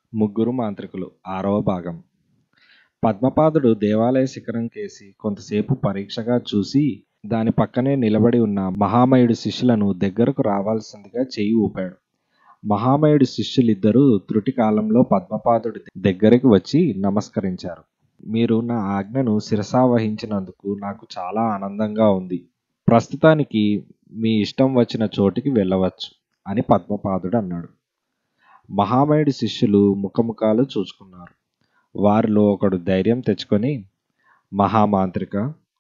ముగ్గురు మాంత్రికులు ఆరవ భాగం పద్మపాదుడు దేవాలయ శిఖరం కేసి కొంతసేపు పరీక్షగా చూసి దాని పక్కనే నిలబడి ఉన్న మహామయుడి శిష్యులను దగ్గరకు రావాల్సిందిగా చెయ్యి ఊపాడు మహామయుడి శిష్యులిద్దరూ త్రుటి కాలంలో పద్మపాదుడి దగ్గరికి వచ్చి నమస్కరించారు మీరు నా ఆజ్ఞను శిరసావహించినందుకు నాకు చాలా ఆనందంగా ఉంది ప్రస్తుతానికి మీ ఇష్టం వచ్చిన చోటికి వెళ్ళవచ్చు అని పద్మపాదుడు అన్నాడు మహామయుడి శిష్యులు ముఖముఖాలు చూసుకున్నారు వారిలో ఒకడు ధైర్యం తెచ్చుకొని మహామాంత్రిక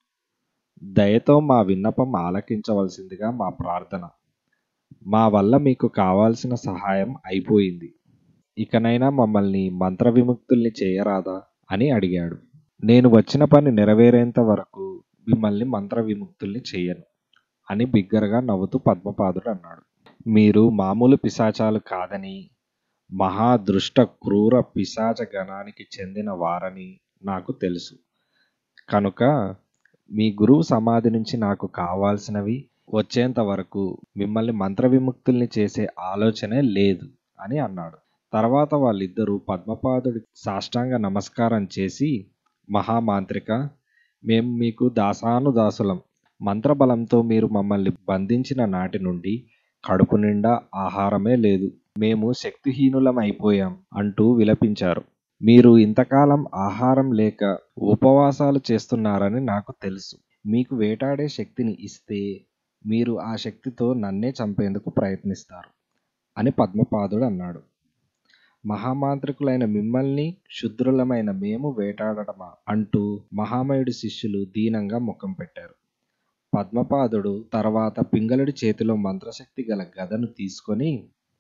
దయతో మా విన్నపం ఆలకించవలసిందిగా మా ప్రార్థన మా వల్ల మీకు కావాల్సిన సహాయం అయిపోయింది ఇకనైనా మమ్మల్ని మంత్ర విముక్తుల్ని చేయరాదా అని అడిగాడు నేను వచ్చిన పని నెరవేరేంత వరకు మిమ్మల్ని మంత్ర విముక్తుల్ని చెయ్యను అని బిగ్గరగా నవ్వుతూ పద్మపాదుడు అన్నాడు మీరు మామూలు పిశాచాలు కాదని మహాదృష్ట క్రూర పిశాచ గణానికి చెందిన వారని నాకు తెలుసు కనుక మీ గురువు సమాధి నుంచి నాకు కావాల్సినవి వచ్చేంత వరకు మిమ్మల్ని మంత్ర విముక్తుల్ని చేసే ఆలోచనే లేదు అని అన్నాడు తర్వాత వాళ్ళిద్దరూ పద్మపాదుడి సాష్టాంగ నమస్కారం చేసి మహామాంత్రిక మేము మీకు దాసానుదాసులం మంత్రబలంతో మీరు మమ్మల్ని బంధించిన నాటి నుండి కడుపు నిండా ఆహారమే లేదు మేము శక్తిహీనులం అయిపోయాం అంటూ విలపించారు మీరు ఇంతకాలం ఆహారం లేక ఉపవాసాలు చేస్తున్నారని నాకు తెలుసు మీకు వేటాడే శక్తిని ఇస్తే మీరు ఆ శక్తితో నన్నే చంపేందుకు ప్రయత్నిస్తారు అని పద్మపాదుడు అన్నాడు మహామాంత్రికులైన మిమ్మల్ని శుద్రులమైన మేము వేటాడటమా అంటూ మహామయుడి శిష్యులు దీనంగా ముఖం పెట్టారు పద్మపాదుడు తర్వాత పింగళుడి చేతిలో మంత్రశక్తి గల గదను తీసుకొని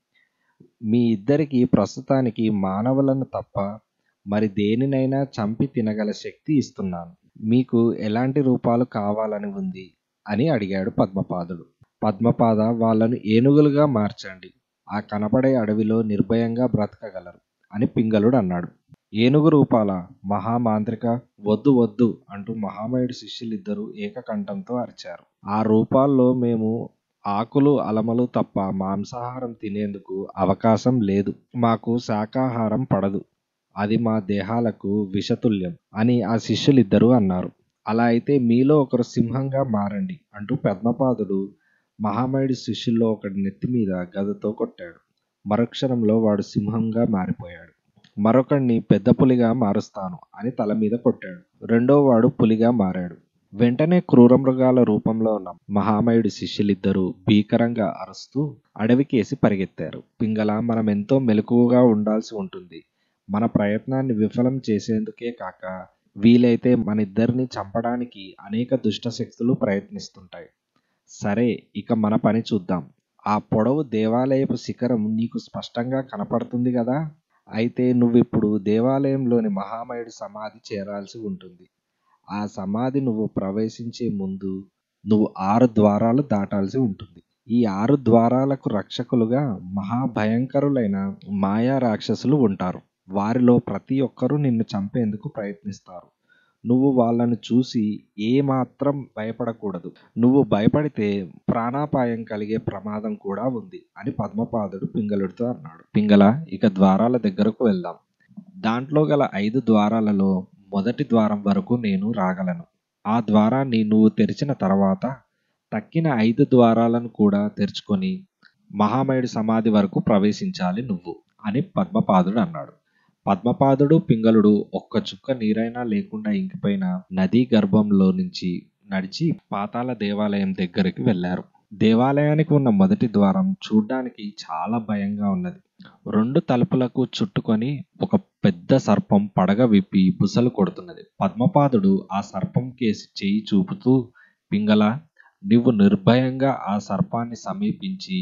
మీ ఇద్దరికి ప్రస్తుతానికి మానవులను తప్ప మరి దేనినైనా చంపి తినగల శక్తి ఇస్తున్నాను మీకు ఎలాంటి రూపాలు కావాలని ఉంది అని అడిగాడు పద్మపాదుడు పద్మపాద వాళ్ళను ఏనుగులుగా మార్చండి ఆ కనపడే అడవిలో నిర్భయంగా బ్రతకగలరు అని పింగళుడు అన్నాడు ఏనుగు రూపాల మహామాంత్రిక వద్దు వద్దు అంటూ మహామయుడి శిష్యులిద్దరూ ఏకకంఠంతో అరిచారు ఆ రూపాల్లో మేము ఆకులు అలమలు తప్ప మాంసాహారం తినేందుకు అవకాశం లేదు మాకు శాకాహారం పడదు అది మా దేహాలకు విషతుల్యం అని ఆ శిష్యులిద్దరూ అన్నారు అలా అయితే మీలో ఒకరు సింహంగా మారండి అంటూ పద్మపాదుడు మహామయుడి శిష్యుల్లో ఒకటి నెత్తి మీద గదతో కొట్టాడు మరుక్షణంలో వాడు సింహంగా మారిపోయాడు మరొకడిని పెద్ద పులిగా మారుస్తాను అని తల మీద కొట్టాడు రెండో వాడు పులిగా మారాడు వెంటనే క్రూర మృగాల రూపంలో ఉన్న మహామయుడి శిష్యులిద్దరూ భీకరంగా అరుస్తూ అడవికేసి పరిగెత్తారు పింగళ మనం ఎంతో మెలకువగా ఉండాల్సి ఉంటుంది మన ప్రయత్నాన్ని విఫలం చేసేందుకే కాక వీలైతే మన ఇద్దరిని చంపడానికి అనేక దుష్ట శక్తులు ప్రయత్నిస్తుంటాయి సరే ఇక మన పని చూద్దాం ఆ పొడవు దేవాలయపు శిఖరం నీకు స్పష్టంగా కనపడుతుంది కదా అయితే నువ్విప్పుడు దేవాలయంలోని మహామయుడి సమాధి చేరాల్సి ఉంటుంది ఆ సమాధి నువ్వు ప్రవేశించే ముందు నువ్వు ఆరు ద్వారాలు దాటాల్సి ఉంటుంది ఈ ఆరు ద్వారాలకు రక్షకులుగా మహాభయంకరులైన మాయా రాక్షసులు ఉంటారు వారిలో ప్రతి ఒక్కరూ నిన్ను చంపేందుకు ప్రయత్నిస్తారు నువ్వు వాళ్ళను చూసి ఏమాత్రం భయపడకూడదు నువ్వు భయపడితే ప్రాణాపాయం కలిగే ప్రమాదం కూడా ఉంది అని పద్మపాదుడు పింగళుడితో అన్నాడు పింగళ ఇక ద్వారాల దగ్గరకు వెళ్దాం దాంట్లో గల ఐదు ద్వారాలలో మొదటి ద్వారం వరకు నేను రాగలను ఆ ద్వారాన్ని నువ్వు తెరిచిన తర్వాత తక్కిన ఐదు ద్వారాలను కూడా తెరుచుకొని మహామయుడి సమాధి వరకు ప్రవేశించాలి నువ్వు అని పద్మపాదుడు అన్నాడు పద్మపాదుడు పింగళుడు ఒక్క చుక్క నీరైనా లేకుండా ఇంకిపోయిన నదీ గర్భంలో నుంచి నడిచి పాతాల దేవాలయం దగ్గరికి వెళ్లారు దేవాలయానికి ఉన్న మొదటి ద్వారం చూడ్డానికి చాలా భయంగా ఉన్నది రెండు తలుపులకు చుట్టుకొని ఒక పెద్ద సర్పం పడగ విప్పి బుసలు కొడుతున్నది పద్మపాదుడు ఆ సర్పం కేసి చేయి చూపుతూ పింగళ నువ్వు నిర్భయంగా ఆ సర్పాన్ని సమీపించి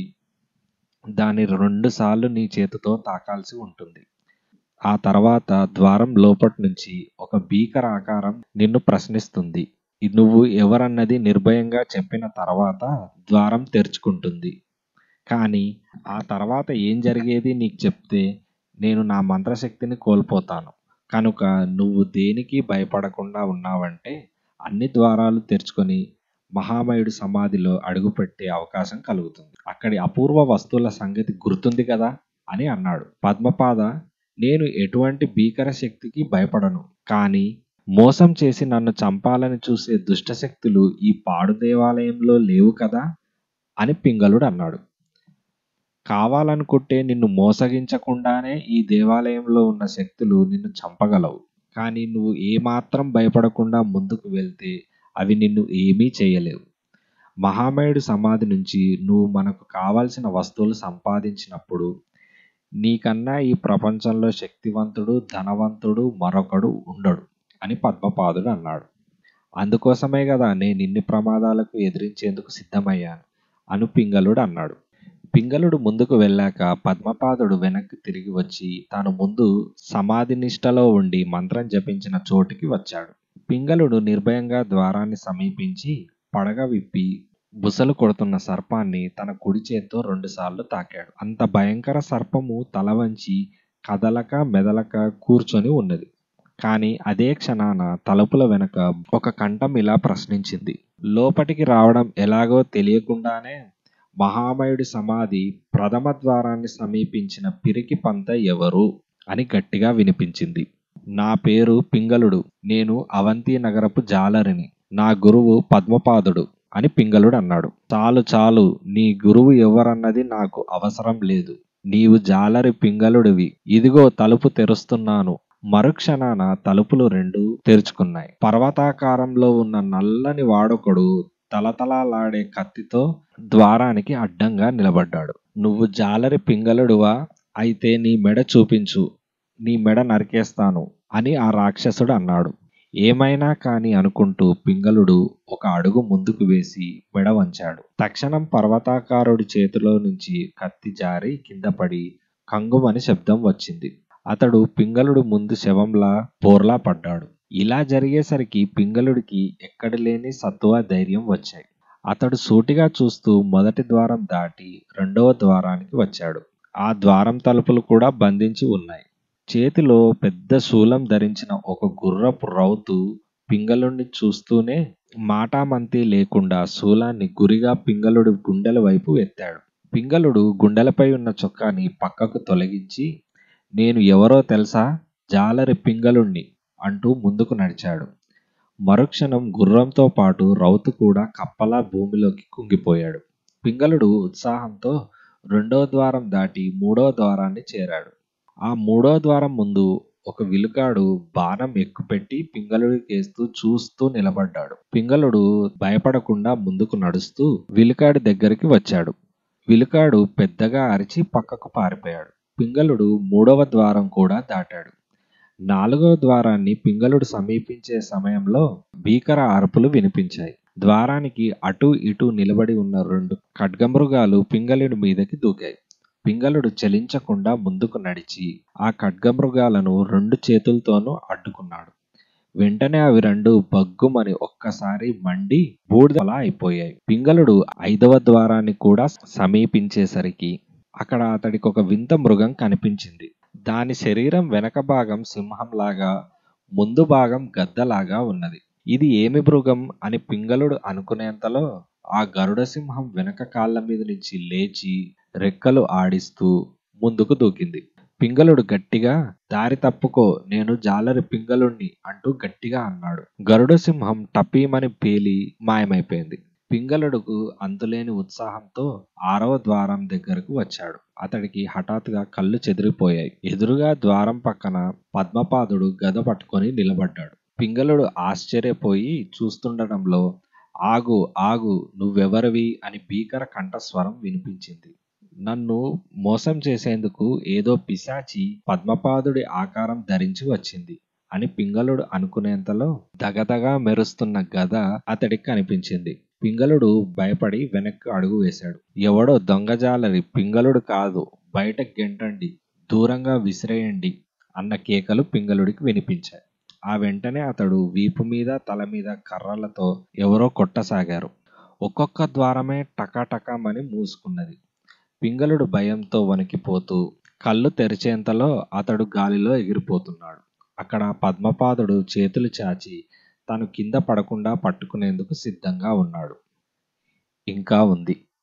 దాని రెండుసార్లు నీ చేతితో తాకాల్సి ఉంటుంది ఆ తర్వాత ద్వారం లోపటి నుంచి ఒక భీకర ఆకారం నిన్ను ప్రశ్నిస్తుంది నువ్వు ఎవరన్నది నిర్భయంగా చెప్పిన తర్వాత ద్వారం తెరుచుకుంటుంది కానీ ఆ తర్వాత ఏం జరిగేది నీకు చెప్తే నేను నా మంత్రశక్తిని కోల్పోతాను కనుక నువ్వు దేనికి భయపడకుండా ఉన్నావంటే అన్ని ద్వారాలు తెరుచుకొని మహామయుడి సమాధిలో అడుగుపెట్టే అవకాశం కలుగుతుంది అక్కడి అపూర్వ వస్తువుల సంగతి గుర్తుంది కదా అని అన్నాడు పద్మపాద నేను ఎటువంటి భీకర శక్తికి భయపడను కానీ మోసం చేసి నన్ను చంపాలని చూసే దుష్టశక్తులు ఈ పాడు దేవాలయంలో లేవు కదా అని పింగళుడు అన్నాడు కావాలనుకుంటే నిన్ను మోసగించకుండానే ఈ దేవాలయంలో ఉన్న శక్తులు నిన్ను చంపగలవు కానీ నువ్వు ఏమాత్రం భయపడకుండా ముందుకు వెళ్తే అవి నిన్ను ఏమీ చేయలేవు మహామయుడు సమాధి నుంచి నువ్వు మనకు కావాల్సిన వస్తువులు సంపాదించినప్పుడు నీకన్నా ఈ ప్రపంచంలో శక్తివంతుడు ధనవంతుడు మరొకడు ఉండడు అని పద్మపాదుడు అన్నాడు అందుకోసమే కదా నేను ఇన్ని ప్రమాదాలకు ఎదిరించేందుకు సిద్ధమయ్యాను అను పింగళుడు అన్నాడు పింగళుడు ముందుకు వెళ్ళాక పద్మపాదుడు వెనక్కి తిరిగి వచ్చి తాను ముందు సమాధి నిష్టలో ఉండి మంత్రం జపించిన చోటికి వచ్చాడు పింగళుడు నిర్భయంగా ద్వారాన్ని సమీపించి పడగ విప్పి బుసలు కొడుతున్న సర్పాన్ని తన కుడి చేత్తో రెండుసార్లు తాకాడు అంత భయంకర సర్పము తల వంచి కదలక మెదలక కూర్చొని ఉన్నది కానీ అదే క్షణాన తలుపుల వెనక ఒక కంఠం ఇలా ప్రశ్నించింది లోపటికి రావడం ఎలాగో తెలియకుండానే మహామయుడి సమాధి ప్రథమ ద్వారాన్ని సమీపించిన పిరికి పంత ఎవరు అని గట్టిగా వినిపించింది నా పేరు పింగళుడు నేను అవంతి నగరపు జాలరిని నా గురువు పద్మపాదుడు అని పింగళుడు అన్నాడు చాలు చాలు నీ గురువు ఎవరన్నది నాకు అవసరం లేదు నీవు జాలరి పింగళుడివి ఇదిగో తలుపు తెరుస్తున్నాను మరుక్షణాన తలుపులు రెండు తెరుచుకున్నాయి పర్వతాకారంలో ఉన్న నల్లని వాడొకడు తలతలాలాడే కత్తితో ద్వారానికి అడ్డంగా నిలబడ్డాడు నువ్వు జాలరి పింగళుడువా అయితే నీ మెడ చూపించు నీ మెడ నరికేస్తాను అని ఆ రాక్షసుడు అన్నాడు ఏమైనా కాని అనుకుంటూ పింగళుడు ఒక అడుగు ముందుకు వేసి మెడ వంచాడు తక్షణం పర్వతాకారుడి చేతిలో నుంచి కత్తి జారి కింద పడి కంగుమని శబ్దం వచ్చింది అతడు పింగళుడు ముందు శవంలా బోర్లా పడ్డాడు ఇలా జరిగేసరికి పింగళుడికి ఎక్కడ లేని సత్తువ ధైర్యం వచ్చాయి అతడు సూటిగా చూస్తూ మొదటి ద్వారం దాటి రెండవ ద్వారానికి వచ్చాడు ఆ ద్వారం తలుపులు కూడా బంధించి ఉన్నాయి చేతిలో పెద్ద శూలం ధరించిన ఒక గుర్రపు రౌతు పింగళుడిని చూస్తూనే మాటామంతి లేకుండా శూలాన్ని గురిగా పింగళుడి గుండెల వైపు ఎత్తాడు పింగళుడు గుండెలపై ఉన్న చొక్కాని పక్కకు తొలగించి నేను ఎవరో తెలుసా జాలరి పింగళుణ్ణి అంటూ ముందుకు నడిచాడు మరుక్షణం గుర్రంతో పాటు రౌతు కూడా కప్పలా భూమిలోకి కుంగిపోయాడు పింగళుడు ఉత్సాహంతో రెండో ద్వారం దాటి మూడో ద్వారాన్ని చేరాడు ఆ మూడో ద్వారం ముందు ఒక విలుకాడు బాణం ఎక్కుపెట్టి పింగళుడికేస్తూ చూస్తూ నిలబడ్డాడు పింగళుడు భయపడకుండా ముందుకు నడుస్తూ విలుకాడి దగ్గరికి వచ్చాడు విలుకాడు పెద్దగా అరిచి పక్కకు పారిపోయాడు పింగళుడు మూడవ ద్వారం కూడా దాటాడు నాలుగవ ద్వారాన్ని పింగళుడు సమీపించే సమయంలో భీకర అరుపులు వినిపించాయి ద్వారానికి అటు ఇటు నిలబడి ఉన్న రెండు ఖడ్గమృగాలు పింగళుడి మీదకి దూకాయి పింగళుడు చలించకుండా ముందుకు నడిచి ఆ ఖడ్గమృగాలను రెండు చేతులతోనూ అడ్డుకున్నాడు వెంటనే అవి రెండు బగ్గుమని ఒక్కసారి మండి బూడిదలా అయిపోయాయి పింగళుడు ఐదవ ద్వారాన్ని కూడా సమీపించేసరికి అక్కడ అతడికి ఒక వింత మృగం కనిపించింది దాని శరీరం వెనక భాగం సింహంలాగా ముందు భాగం గద్దలాగా ఉన్నది ఇది ఏమి మృగం అని పింగళుడు అనుకునేంతలో ఆ గరుడ సింహం వెనక కాళ్ళ మీద నుంచి లేచి రెక్కలు ఆడిస్తూ ముందుకు దూకింది పింగళుడు గట్టిగా దారి తప్పుకో నేను జాలరి పింగళుణ్ణి అంటూ గట్టిగా అన్నాడు గరుడ సింహం టపీమని పేలి మాయమైపోయింది పింగళుడుకు అంతులేని ఉత్సాహంతో ఆరవ ద్వారం దగ్గరకు వచ్చాడు అతడికి హఠాత్తుగా కళ్ళు చెదిరిపోయాయి ఎదురుగా ద్వారం పక్కన పద్మపాదుడు గద పట్టుకొని నిలబడ్డాడు పింగళుడు ఆశ్చర్యపోయి చూస్తుండటంలో ఆగు ఆగు నువ్వెవరివి అని భీకర కంఠస్వరం వినిపించింది నన్ను మోసం చేసేందుకు ఏదో పిశాచి పద్మపాదుడి ఆకారం ధరించి వచ్చింది అని పింగళుడు అనుకునేంతలో దగదగా మెరుస్తున్న గద అతడికి కనిపించింది పింగళుడు భయపడి వెనక్కి అడుగు వేశాడు ఎవడో దొంగజాలరి పింగళుడు కాదు బయట గెంటండి దూరంగా విసిరేయండి అన్న కేకలు పింగళుడికి వినిపించాయి ఆ వెంటనే అతడు వీపు మీద తల మీద కర్రలతో ఎవరో కొట్టసాగారు ఒక్కొక్క ద్వారమే టకాటకామని మూసుకున్నది పింగళుడు భయంతో వణికిపోతూ కళ్ళు తెరిచేంతలో అతడు గాలిలో ఎగిరిపోతున్నాడు అక్కడ పద్మపాదుడు చేతులు చాచి తను కింద పడకుండా పట్టుకునేందుకు సిద్ధంగా ఉన్నాడు ఇంకా ఉంది